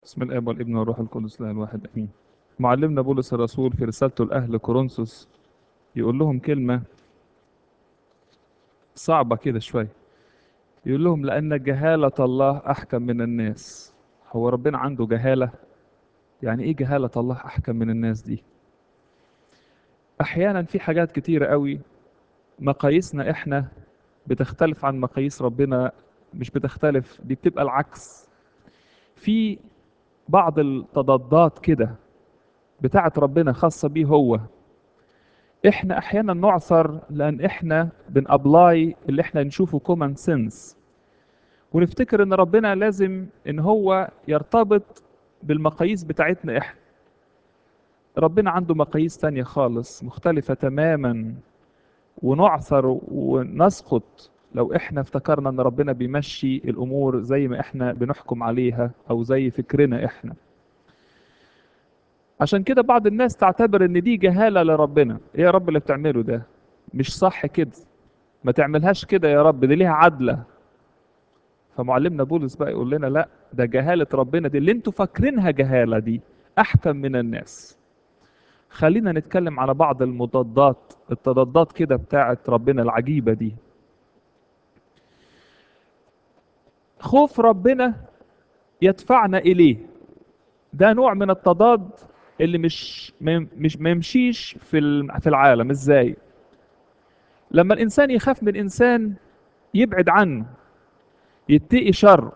بسم الاب والابن والروح القدس لا الواحد امين معلمنا بولس الرسول في رسالته لاهل كورنثوس يقول لهم كلمه صعبه كده شويه يقول لهم لان جهاله الله احكم من الناس هو ربنا عنده جهاله يعني ايه جهاله الله احكم من الناس دي احيانا في حاجات كتيره قوي مقاييسنا احنا بتختلف عن مقاييس ربنا مش بتختلف دي بتبقى العكس في بعض التضادات كده بتاعت ربنا خاصة بيه هو احنا احيانا نعثر لان احنا بنابلاي اللي احنا نشوفه كومن سنس ونفتكر ان ربنا لازم ان هو يرتبط بالمقاييس بتاعتنا احنا ربنا عنده مقاييس تانية خالص مختلفة تماما ونعثر ونسقط لو احنا افتكرنا ان ربنا بيمشي الامور زي ما احنا بنحكم عليها او زي فكرنا احنا عشان كده بعض الناس تعتبر ان دي جهالة لربنا ايه يا رب اللي بتعمله ده مش صح كده ما تعملهاش كده يا رب دي ليها عدلة فمعلمنا بولس بقى يقول لنا لا ده جهالة ربنا دي اللي انتوا فاكرينها جهالة دي احكم من الناس خلينا نتكلم على بعض المضادات التضادات كده بتاعت ربنا العجيبة دي خوف ربنا يدفعنا إليه ده نوع من التضاد اللي مش مش ما يمشيش في في العالم ازاي لما الانسان يخاف من انسان يبعد عنه يتقي شر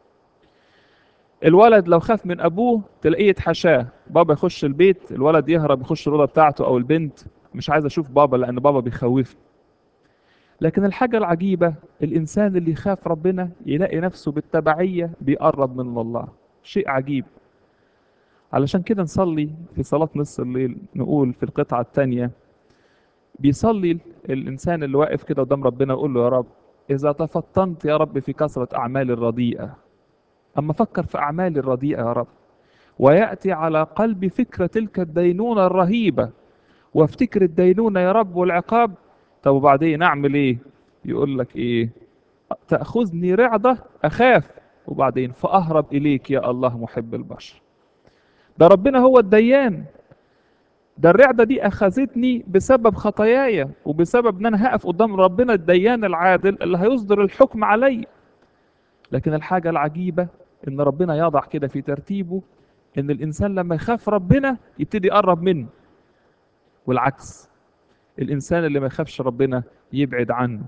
الولد لو خاف من ابوه تلاقيه يتحاشاه بابا يخش البيت الولد يهرب يخش الاوضه بتاعته او البنت مش عايز اشوف بابا لان بابا بيخوفني لكن الحاجه العجيبه الانسان اللي يخاف ربنا يلاقي نفسه بالتبعيه بيقرب من الله شيء عجيب علشان كده نصلي في صلاة نص الليل نقول في القطعة الثانية بيصلي الإنسان اللي واقف كده قدام ربنا يقول له يا رب إذا تفطنت يا رب في كثرة أعمالي الرديئة أما فكر في أعمالي الرديئة يا رب ويأتي على قلبي فكرة تلك الدينونة الرهيبة وافتكر الدينونة يا رب والعقاب طب وبعدين أعمل إيه يقول لك إيه تأخذني رعدة أخاف وبعدين فأهرب إليك يا الله محب البشر ده ربنا هو الديان ده الرعدة دي أخذتني بسبب خطاياي وبسبب إن أنا هقف قدام ربنا الديان العادل اللي هيصدر الحكم علي لكن الحاجة العجيبة إن ربنا يضع كده في ترتيبه إن الإنسان لما يخاف ربنا يبتدي يقرب منه والعكس الإنسان اللي ما يخافش ربنا يبعد عنه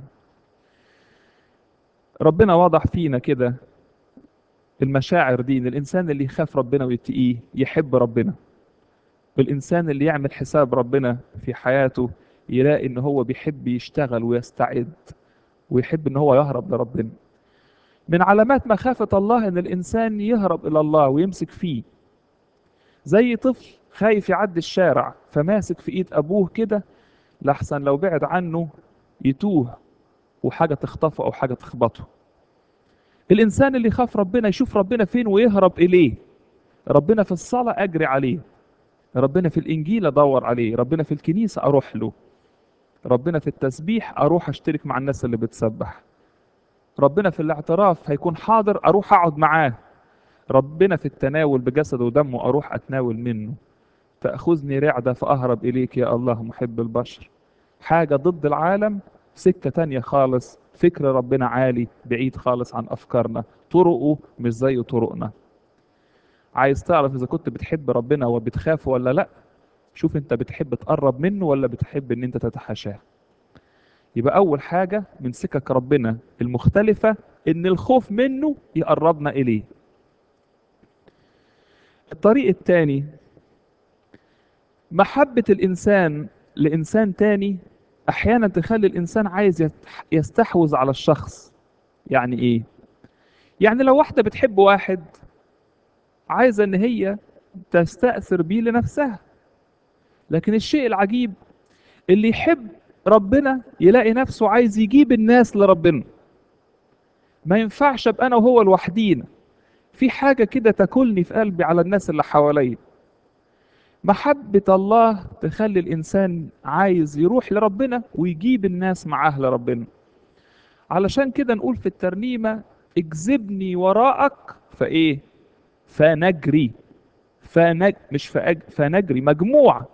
ربنا وضع فينا كده المشاعر دي ان الانسان اللي يخاف ربنا ويتقيه يحب ربنا الانسان اللي يعمل حساب ربنا في حياته يلاقي ان هو بيحب يشتغل ويستعد ويحب ان هو يهرب لربنا من علامات مخافة الله ان الانسان يهرب الى الله ويمسك فيه زي طفل خايف يعدي الشارع فماسك في ايد ابوه كده لحسن لو بعد عنه يتوه وحاجة تخطفه او حاجة تخبطه الإنسان اللي يخاف ربنا يشوف ربنا فين ويهرب إليه ربنا في الصلاة أجري عليه ربنا في الإنجيل أدور عليه ربنا في الكنيسة أروح له ربنا في التسبيح أروح أشترك مع الناس اللي بتسبح ربنا في الاعتراف هيكون حاضر أروح أقعد معاه ربنا في التناول بجسده ودمه أروح أتناول منه تأخذني رعدة فأهرب إليك يا الله محب البشر حاجة ضد العالم سكة تانية خالص فكر ربنا عالي بعيد خالص عن أفكارنا طرقه مش زي طرقنا عايز تعرف إذا كنت بتحب ربنا وبتخاف ولا لأ شوف أنت بتحب تقرب منه ولا بتحب إن أنت تتحاشاه يبقى أول حاجة من سكك ربنا المختلفة إن الخوف منه يقربنا إليه الطريق الثاني محبة الإنسان لإنسان تاني احيانا تخلي الانسان عايز يستحوذ على الشخص يعني ايه يعني لو واحده بتحب واحد عايزه ان هي تستأثر بيه لنفسها لكن الشيء العجيب اللي يحب ربنا يلاقي نفسه عايز يجيب الناس لربنا ما ينفعش ابقى انا وهو لوحدينا في حاجه كده تاكلني في قلبي على الناس اللي حواليا محبة الله تخلي الإنسان عايز يروح لربنا ويجيب الناس معاه لربنا علشان كده نقول في الترنيمة اجذبني وراءك فإيه فنجري فنج مش فأج... فنجري مجموعة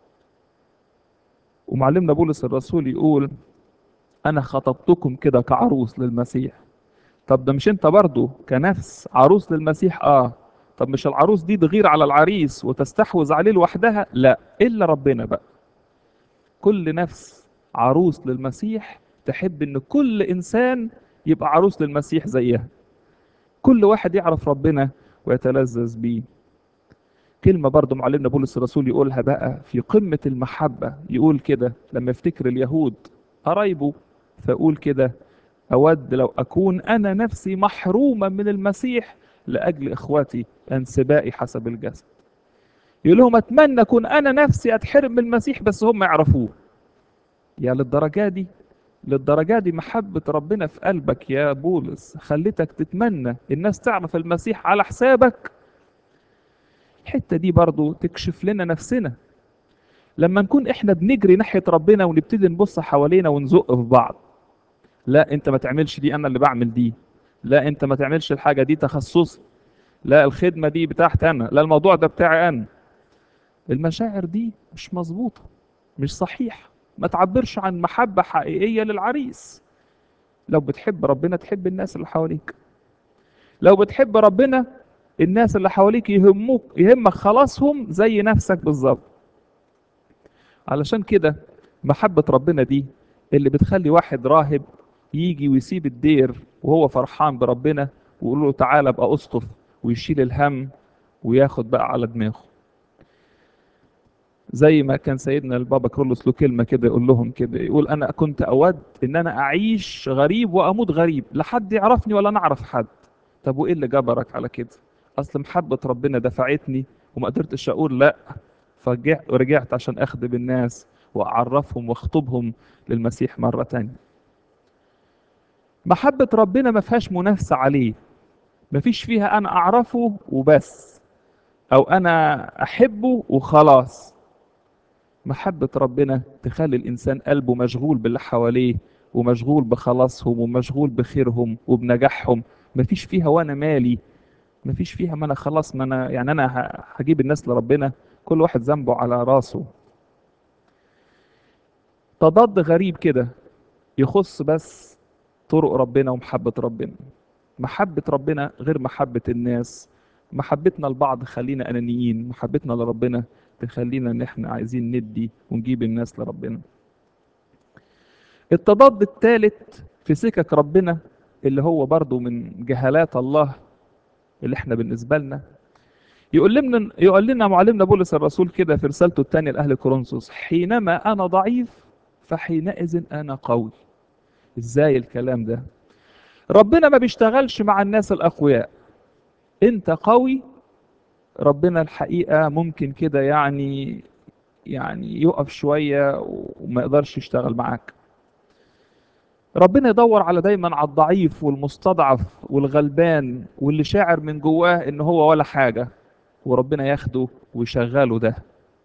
ومعلمنا بولس الرسول يقول أنا خطبتكم كده كعروس للمسيح طب ده مش أنت برضو كنفس عروس للمسيح آه طب مش العروس دي تغير على العريس وتستحوذ عليه لوحدها لا إلا ربنا بقى كل نفس عروس للمسيح تحب ان كل انسان يبقى عروس للمسيح زيها كل واحد يعرف ربنا ويتلذذ بيه كلمة برضو معلمنا بولس الرسول يقولها بقى في قمة المحبة يقول كده لما يفتكر اليهود قرايبه فيقول كده أود لو أكون أنا نفسي محروما من المسيح لأجل إخواتي أنسبائي حسب الجسد يقول لهم أتمنى أكون أنا نفسي أتحرم من المسيح بس هم يعرفوه يا للدرجة دي للدرجة دي محبة ربنا في قلبك يا بولس خلتك تتمنى الناس تعرف المسيح على حسابك الحتة دي برضو تكشف لنا نفسنا لما نكون احنا بنجري ناحية ربنا ونبتدي نبص حوالينا ونزق في بعض لا انت ما تعملش دي انا اللي بعمل دي لا انت ما تعملش الحاجة دي تخصصي لا الخدمة دي بتاعتي انا لا الموضوع ده بتاعي انا المشاعر دي مش مظبوطة مش صحيح ما تعبرش عن محبة حقيقية للعريس لو بتحب ربنا تحب الناس اللي حواليك لو بتحب ربنا الناس اللي حواليك يهموك يهمك خلاصهم زي نفسك بالظبط علشان كده محبة ربنا دي اللي بتخلي واحد راهب يجي ويسيب الدير وهو فرحان بربنا ويقول له تعالى ابقى اسقف ويشيل الهم وياخد بقى على دماغه زي ما كان سيدنا البابا كرولوس له كلمة كده يقول لهم كده يقول أنا كنت أود إن أنا أعيش غريب وأموت غريب لا حد يعرفني ولا نعرف حد طب وإيه اللي جبرك على كده أصل محبة ربنا دفعتني وما قدرتش أقول لأ فرجعت عشان أخدم الناس وأعرفهم وأخطبهم للمسيح مرة تانية محبة ربنا ما فيهاش منافسة عليه ما فيش فيها أنا أعرفه وبس أو أنا أحبه وخلاص محبة ربنا تخلي الإنسان قلبه مشغول باللي حواليه ومشغول بخلاصهم ومشغول بخيرهم وبنجاحهم مفيش فيها وأنا مالي مفيش فيها ما أنا خلاص ما أنا يعني أنا هجيب الناس لربنا كل واحد ذنبه على راسه تضاد غريب كده يخص بس طرق ربنا ومحبة ربنا محبة ربنا غير محبة الناس محبتنا لبعض خلينا أنانيين محبتنا لربنا تخلينا ان احنا عايزين ندي ونجيب الناس لربنا التضاد الثالث في سكك ربنا اللي هو برضو من جهالات الله اللي احنا بالنسبة لنا يقول لنا يقول لنا معلمنا بولس الرسول كده في رسالته الثانية لأهل كورنثوس حينما أنا ضعيف فحينئذ أنا قوي ازاي الكلام ده ربنا ما بيشتغلش مع الناس الأقوياء انت قوي ربنا الحقيقة ممكن كده يعني يعني يقف شوية وما يقدرش يشتغل معاك ربنا يدور على دايما على الضعيف والمستضعف والغلبان واللي شاعر من جواه ان هو ولا حاجة وربنا ياخده ويشغله ده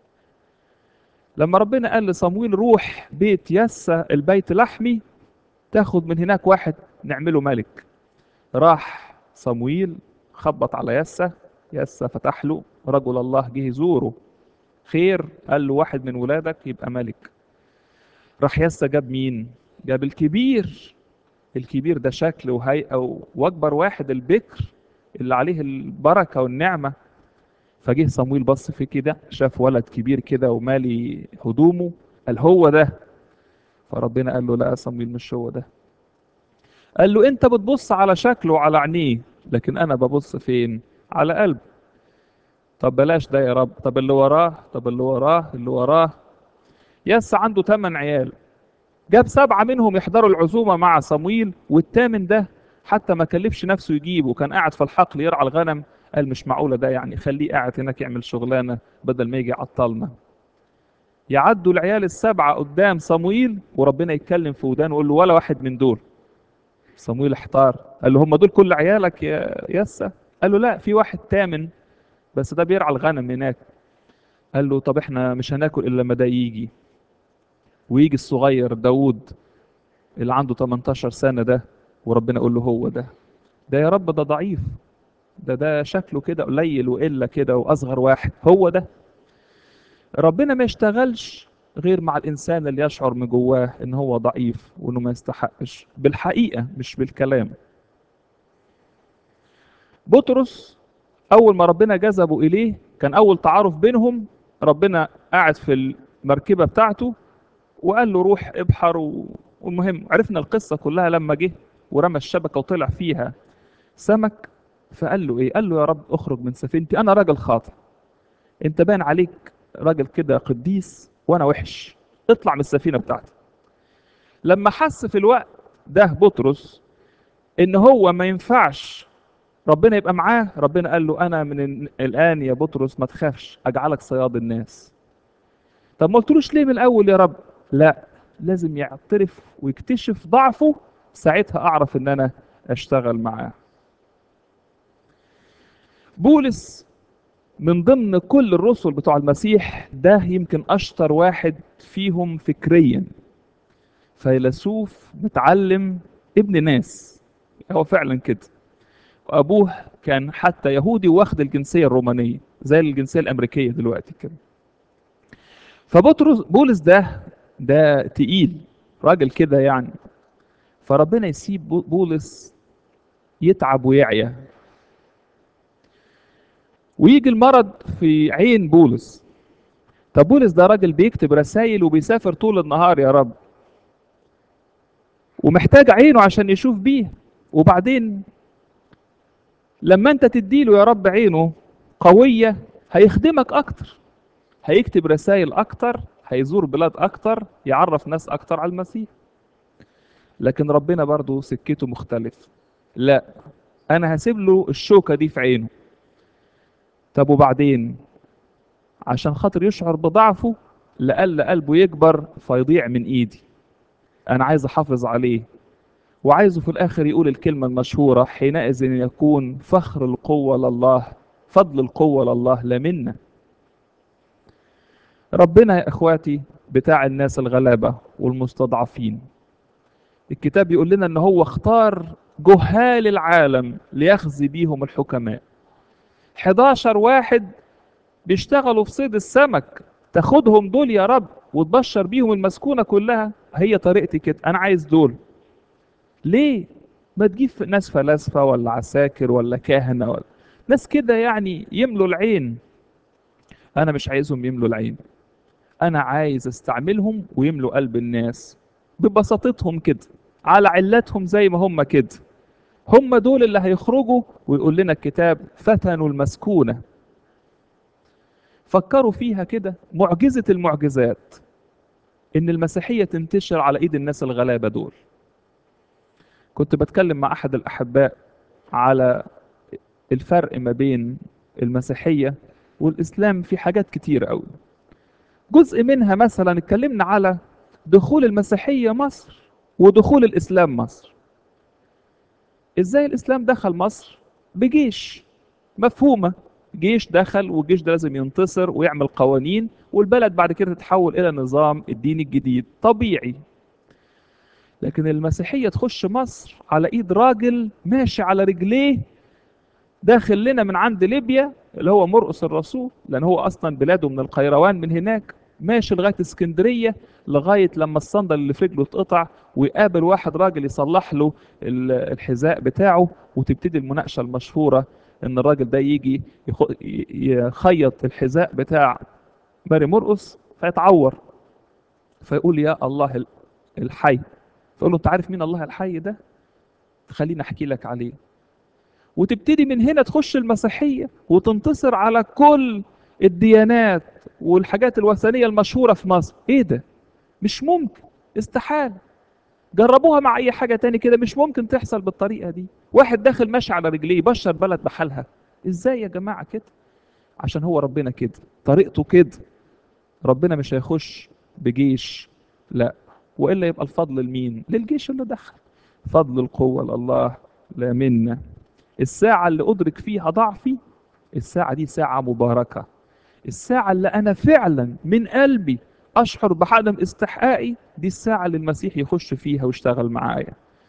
لما ربنا قال لصمويل روح بيت يسى البيت لحمي تاخد من هناك واحد نعمله ملك راح صمويل خبط على يسى يسى فتح له رجل الله جه يزوره خير قال له واحد من ولادك يبقى ملك راح يسى جاب مين جاب الكبير الكبير ده شكل وهيئة واكبر واحد البكر اللي عليه البركة والنعمة فجه صمويل بص فيه كده شاف ولد كبير كده ومالي هدومه قال هو ده فربنا قال له لا يا صمويل مش هو ده قال له انت بتبص على شكله وعلى عينيه لكن انا ببص فين على قلب طب بلاش ده يا رب طب اللي وراه طب اللي وراه اللي وراه يس عنده ثمان عيال جاب سبعة منهم يحضروا العزومة مع صمويل والثامن ده حتى ما كلفش نفسه يجيبه كان قاعد في الحقل يرعى الغنم قال مش معقولة ده يعني خليه قاعد هناك يعمل شغلانة بدل ما يجي يعطلنا يعدوا العيال السبعة قدام صمويل وربنا يتكلم في ودانه ويقول له ولا واحد من دول صمويل احتار قال له هم دول كل عيالك يا يسا قال له لا في واحد تامن بس ده بيرعى الغنم هناك قال له طب احنا مش هناكل الا لما ده يجي ويجي الصغير داوود اللي عنده 18 سنة ده وربنا يقول له هو ده ده يا رب ده ضعيف ده ده شكله كده قليل وإلا كده وأصغر واحد هو ده ربنا ما يشتغلش غير مع الإنسان اللي يشعر من جواه إن هو ضعيف وإنه ما يستحقش بالحقيقة مش بالكلام بطرس أول ما ربنا جذبه إليه كان أول تعارف بينهم ربنا قاعد في المركبة بتاعته وقال له روح ابحر و... والمهم عرفنا القصة كلها لما جه ورمى الشبكة وطلع فيها سمك فقال له ايه قال له يا رب اخرج من سفينتي انا راجل خاطئ انت باين عليك راجل كده قديس وانا وحش اطلع من السفينة بتاعتي لما حس في الوقت ده بطرس ان هو ما ينفعش ربنا يبقى معاه ربنا قال له انا من الان يا بطرس ما تخافش اجعلك صياد الناس طب ما قلتلوش ليه من الاول يا رب لا لازم يعترف ويكتشف ضعفه ساعتها اعرف ان انا اشتغل معاه بولس من ضمن كل الرسل بتوع المسيح ده يمكن اشطر واحد فيهم فكريا فيلسوف متعلم ابن ناس هو فعلا كده وابوه كان حتى يهودي واخد الجنسيه الرومانيه زي الجنسيه الامريكيه دلوقتي كده فبطرس بولس ده ده تقيل راجل كده يعني فربنا يسيب بولس يتعب ويعيا ويجي المرض في عين بولس طب بولس ده راجل بيكتب رسائل وبيسافر طول النهار يا رب ومحتاج عينه عشان يشوف بيه وبعدين لما انت تديله يا رب عينه قوية هيخدمك اكتر هيكتب رسائل اكتر هيزور بلاد اكتر يعرف ناس اكتر على المسيح لكن ربنا برضو سكته مختلف لا انا هسيب له الشوكة دي في عينه طب وبعدين عشان خاطر يشعر بضعفه لألا قلبه يكبر فيضيع من ايدي انا عايز احافظ عليه وعايزه في الاخر يقول الكلمة المشهورة حينئذ يكون فخر القوة لله فضل القوة لله لا منا ربنا يا اخواتي بتاع الناس الغلابة والمستضعفين الكتاب يقول لنا ان هو اختار جهال العالم ليخزي بيهم الحكماء 11 واحد بيشتغلوا في صيد السمك تاخدهم دول يا رب وتبشر بيهم المسكونة كلها هي طريقتي كده انا عايز دول ليه ما تجيب ناس فلاسفة ولا عساكر ولا كاهنة ولا ناس كده يعني يملوا العين انا مش عايزهم يملوا العين انا عايز استعملهم ويملوا قلب الناس ببساطتهم كده على علتهم زي ما هم كده هم دول اللي هيخرجوا ويقول لنا الكتاب فتنوا المسكونة فكروا فيها كده معجزة المعجزات ان المسيحية تنتشر على ايد الناس الغلابة دول كنت بتكلم مع احد الاحباء على الفرق ما بين المسيحية والاسلام في حاجات كتير قوي جزء منها مثلا اتكلمنا على دخول المسيحية مصر ودخول الاسلام مصر ازاي الاسلام دخل مصر بجيش مفهومة جيش دخل والجيش ده لازم ينتصر ويعمل قوانين والبلد بعد كده تتحول الى نظام الدين الجديد طبيعي لكن المسيحية تخش مصر على ايد راجل ماشي على رجليه داخل لنا من عند ليبيا اللي هو مرقس الرسول لان هو اصلا بلاده من القيروان من هناك ماشي لغايه اسكندريه لغايه لما الصندل اللي في رجله اتقطع ويقابل واحد راجل يصلح له الحذاء بتاعه وتبتدي المناقشه المشهوره ان الراجل ده يجي يخيط الحذاء بتاع ماري مرقس فيتعور فيقول يا الله الحي فيقول له انت عارف مين الله الحي ده خليني احكي لك عليه وتبتدي من هنا تخش المسيحيه وتنتصر على كل الديانات والحاجات الوثنيه المشهوره في مصر ايه ده مش ممكن استحاله جربوها مع اي حاجه تاني كده مش ممكن تحصل بالطريقه دي واحد داخل ماشي على رجليه يبشر بلد بحالها ازاي يا جماعه كده عشان هو ربنا كده طريقته كده ربنا مش هيخش بجيش لا والا يبقى الفضل لمين للجيش اللي دخل فضل القوه لله لا منا الساعه اللي ادرك فيها ضعفي الساعه دي ساعه مباركه الساعه اللي انا فعلا من قلبي اشعر بعدم استحقاقي دي الساعه اللي المسيح يخش فيها ويشتغل معايا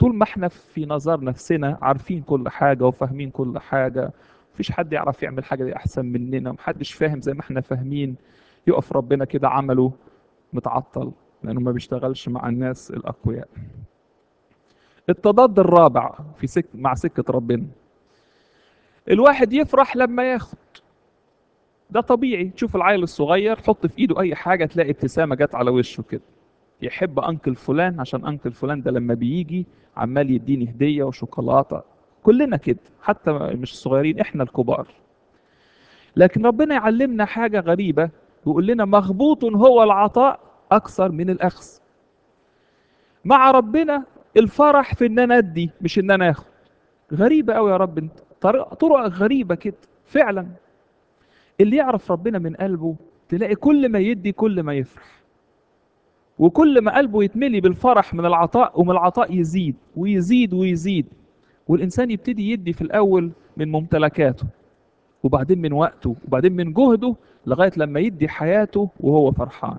طول ما احنا في نظر نفسنا عارفين كل حاجة وفاهمين كل حاجة مفيش حد يعرف يعمل حاجة دي أحسن مننا محدش فاهم زي ما احنا فاهمين يقف ربنا كده عمله متعطل لأنه ما بيشتغلش مع الناس الأقوياء التضاد الرابع في سك... مع سكة ربنا الواحد يفرح لما ياخد ده طبيعي تشوف العيل الصغير حط في ايده اي حاجه تلاقي ابتسامه جت على وشه كده يحب انكل فلان عشان انكل فلان ده لما بيجي عمال يديني هديه وشوكولاته كلنا كده حتى مش الصغيرين احنا الكبار لكن ربنا يعلمنا حاجه غريبه ويقول لنا مغبوط هو العطاء اكثر من الاخذ مع ربنا الفرح في ان انا ادي مش ان انا اخد غريبه قوي يا رب انت طرق طرق غريبه كده فعلا اللي يعرف ربنا من قلبه تلاقي كل ما يدي كل ما يفرح وكل ما قلبه يتملي بالفرح من العطاء ومن العطاء يزيد ويزيد ويزيد والإنسان يبتدي يدي في الأول من ممتلكاته وبعدين من وقته وبعدين من جهده لغاية لما يدي حياته وهو فرحان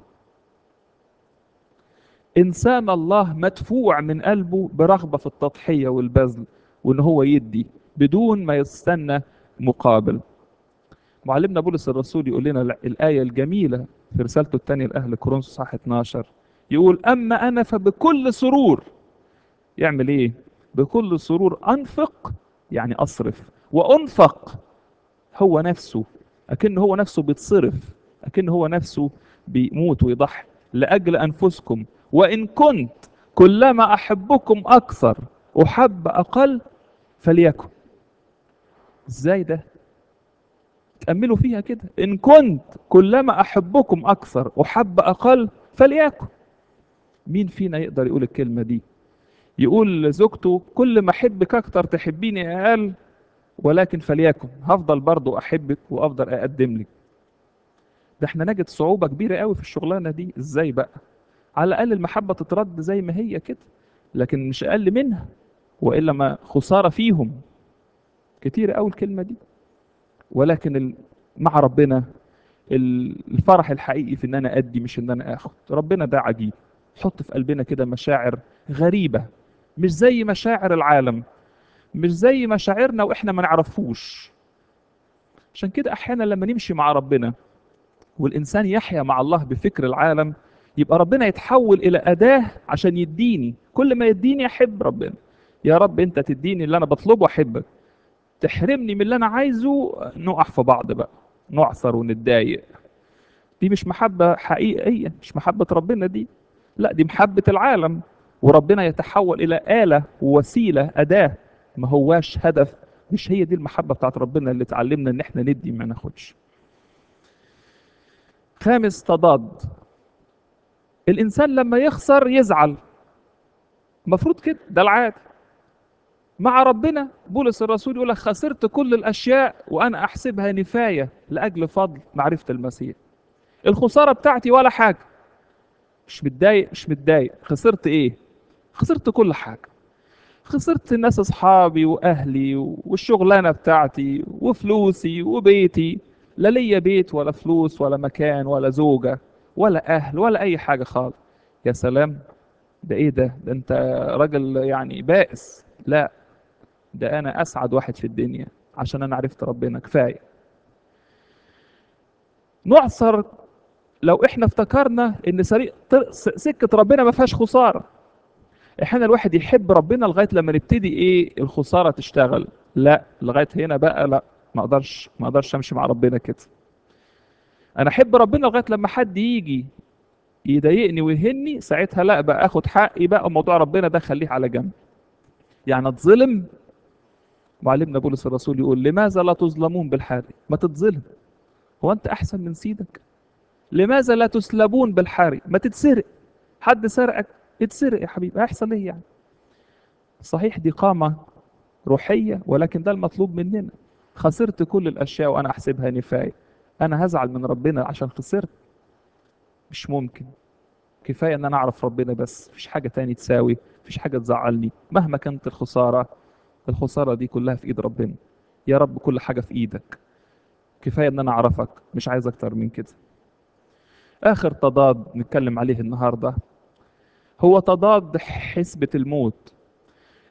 إنسان الله مدفوع من قلبه برغبة في التضحية والبذل وإن هو يدي بدون ما يستنى مقابل معلمنا بولس الرسول يقول لنا الآية الجميلة في رسالته الثانية لأهل كورنثوس صح 12 يقول أما أنا فبكل سرور يعمل إيه؟ بكل سرور أنفق يعني أصرف وأنفق هو نفسه أكن هو نفسه بيتصرف أكن هو نفسه بيموت ويضحي لأجل أنفسكم وإن كنت كلما أحبكم أكثر أحب أقل فليكن إزاي ده؟ تأملوا فيها كده إن كنت كلما أحبكم أكثر أحب أقل فليكن مين فينا يقدر يقول الكلمة دي يقول لزوجته كل ما أحبك أكثر تحبيني أقل ولكن فليكن هفضل برضو أحبك وأفضل أقدم لك ده احنا نجد صعوبة كبيرة قوي في الشغلانة دي ازاي بقى على الأقل المحبة تترد زي ما هي كده لكن مش أقل منها وإلا ما خسارة فيهم كتير قوي الكلمة دي ولكن ال... مع ربنا الفرح الحقيقي في ان انا ادي مش ان انا اخد ربنا ده عجيب حط في قلبنا كده مشاعر غريبة مش زي مشاعر العالم مش زي مشاعرنا واحنا ما نعرفوش عشان كده احيانا لما نمشي مع ربنا والانسان يحيا مع الله بفكر العالم يبقى ربنا يتحول الى اداه عشان يديني كل ما يديني احب ربنا يا رب انت تديني اللي انا بطلبه احبك تحرمني من اللي انا عايزه نقع في بعض بقى نعثر ونتضايق دي مش محبة حقيقية مش محبة ربنا دي لا دي محبة العالم وربنا يتحول إلى آلة ووسيلة أداة ما هواش هدف مش هي دي المحبة بتاعت ربنا اللي تعلمنا إن إحنا ندي ما ناخدش خامس تضاد الإنسان لما يخسر يزعل المفروض كده ده العادة مع ربنا بولس الرسول يقول لك خسرت كل الاشياء وانا احسبها نفايه لاجل فضل معرفه المسيح الخساره بتاعتي ولا حاجه مش متضايق مش متضايق خسرت ايه خسرت كل حاجه خسرت الناس اصحابي واهلي والشغلانه بتاعتي وفلوسي وبيتي لا ليا بيت ولا فلوس ولا مكان ولا زوجه ولا اهل ولا اي حاجه خالص يا سلام ده ايه ده ده انت راجل يعني بائس لا ده انا اسعد واحد في الدنيا عشان انا عرفت ربنا كفايه نعثر لو احنا افتكرنا ان سريق سكه ربنا ما فيهاش خساره احنا الواحد يحب ربنا لغايه لما نبتدي ايه الخساره تشتغل لا لغايه هنا بقى لا ما اقدرش ما اقدرش امشي مع ربنا كده انا احب ربنا لغايه لما حد يجي يضايقني ويهني ساعتها لا بقى اخد حقي بقى موضوع ربنا ده خليه على جنب يعني اتظلم معلمنا بولس الرسول يقول لماذا لا تظلمون بالحري ما تتظلم هو انت احسن من سيدك لماذا لا تسلبون بالحري ما تتسرق حد سرقك اتسرق يا حبيبي هيحصل ايه يعني صحيح دي قامة روحية ولكن ده المطلوب مننا خسرت كل الاشياء وانا احسبها نفاية انا هزعل من ربنا عشان خسرت مش ممكن كفاية ان انا اعرف ربنا بس مفيش حاجة تاني تساوي مفيش حاجة تزعلني مهما كانت الخسارة الخسارة دي كلها في ايد ربنا يا رب كل حاجة في ايدك كفاية ان انا اعرفك مش عايز اكتر من كده اخر تضاد نتكلم عليه النهاردة هو تضاد حسبة الموت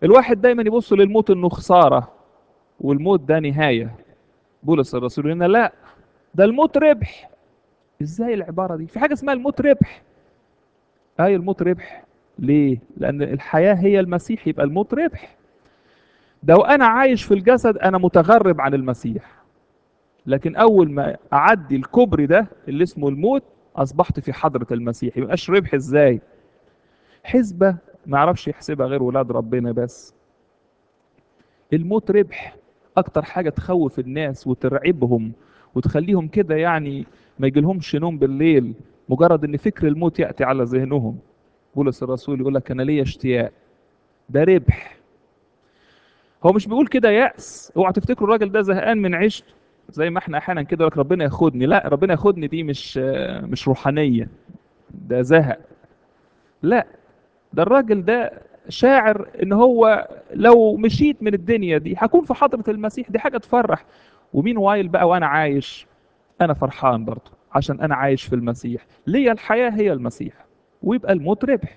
الواحد دايما يبص للموت انه خساره والموت ده نهايه بولس الرسول يقول لنا لا ده الموت ربح ازاي العباره دي في حاجه اسمها الموت ربح اي الموت ربح ليه لان الحياه هي المسيح يبقى الموت ربح ده وانا عايش في الجسد انا متغرب عن المسيح لكن اول ما اعدي الكوبري ده اللي اسمه الموت اصبحت في حضره المسيح يبقاش ربح ازاي حسبه ما يعرفش يحسبها غير ولاد ربنا بس الموت ربح اكتر حاجه تخوف الناس وترعبهم وتخليهم كده يعني ما يجيلهمش نوم بالليل مجرد ان فكر الموت ياتي على ذهنهم بولس الرسول يقول لك انا ليا اشتياق ده ربح هو مش بيقول كده يأس اوعى تفتكروا الراجل ده زهقان من عيشته زي ما احنا احيانا كده لك ربنا ياخدني لا ربنا ياخدني دي مش مش روحانيه ده زهق لا ده الراجل ده شاعر ان هو لو مشيت من الدنيا دي هكون في حضره المسيح دي حاجه تفرح ومين وايل بقى وانا عايش انا فرحان برضه عشان انا عايش في المسيح ليا الحياه هي المسيح ويبقى الموت ربح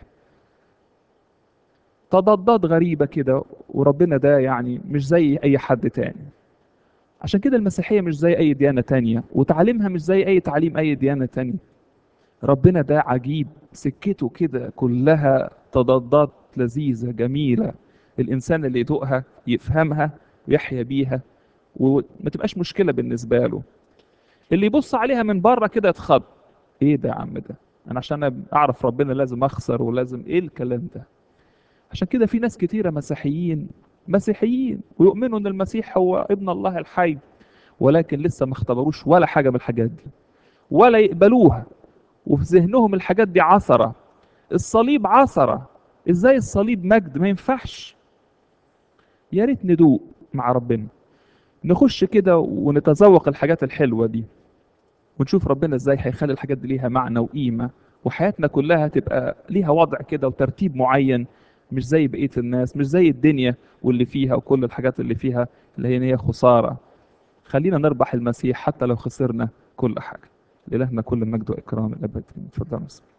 تضادات غريبة كده وربنا ده يعني مش زي أي حد تاني عشان كده المسيحية مش زي أي ديانة تانية وتعليمها مش زي أي تعليم أي ديانة تانية ربنا ده عجيب سكته كده كلها تضادات لذيذة جميلة الإنسان اللي يدوقها يفهمها ويحيا بيها وما تبقاش مشكلة بالنسبة له اللي يبص عليها من بره كده يتخض ايه ده يا عم ده انا عشان اعرف ربنا لازم اخسر ولازم ايه الكلام ده عشان كده في ناس كتيرة مسيحيين مسيحيين ويؤمنوا ان المسيح هو ابن الله الحي ولكن لسه ما اختبروش ولا حاجة من الحاجات دي ولا يقبلوها وفي ذهنهم الحاجات دي عثرة الصليب عثرة ازاي الصليب مجد ما ينفعش يا ريت ندوق مع ربنا نخش كده ونتذوق الحاجات الحلوة دي ونشوف ربنا ازاي هيخلي الحاجات دي ليها معنى وقيمة وحياتنا كلها تبقى ليها وضع كده وترتيب معين مش زي بقية الناس مش زي الدنيا واللي فيها وكل الحاجات اللي فيها اللي هي هي خسارة خلينا نربح المسيح حتى لو خسرنا كل حاجة لإلهنا كل مجد وإكرام الأبد اتفضل